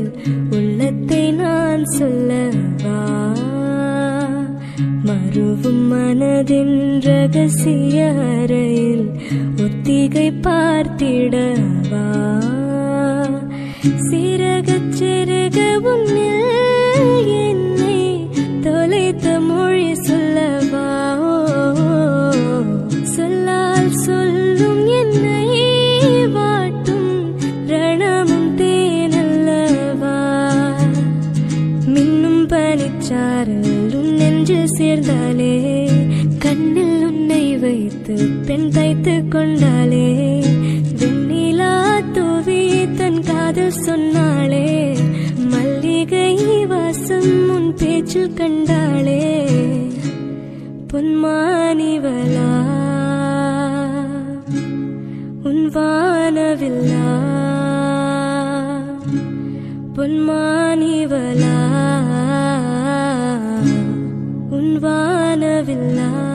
உள்ளத்தை நான் சொல்லவா மறுவும் மனதின் ரகசிய அறையில் ஒத்திகை பார்த்திடவா சிறகச் சிறக உன்னில் என்னை தொலைத்த மொழி சொல்லவா சொல்லால் சொல்லும் என்னை வாட்டும் ரணமும் தேனல்லவா மின்னும் பனிச்சாரல் உன் நெஞ்சு சேர்ந்தாலே கண்ணில் உன்னை வைத்து பெண் தைத்து கொண்டாலே வெண்ணிலா தூவி தன் காதல் சொன்னாளே மல்லிகை வாசம் உன் பேச்சில் கண்டாளே பொன்மானிவலா உன் வானவில்லா பொன்மானிவலா உன் வானவில்லா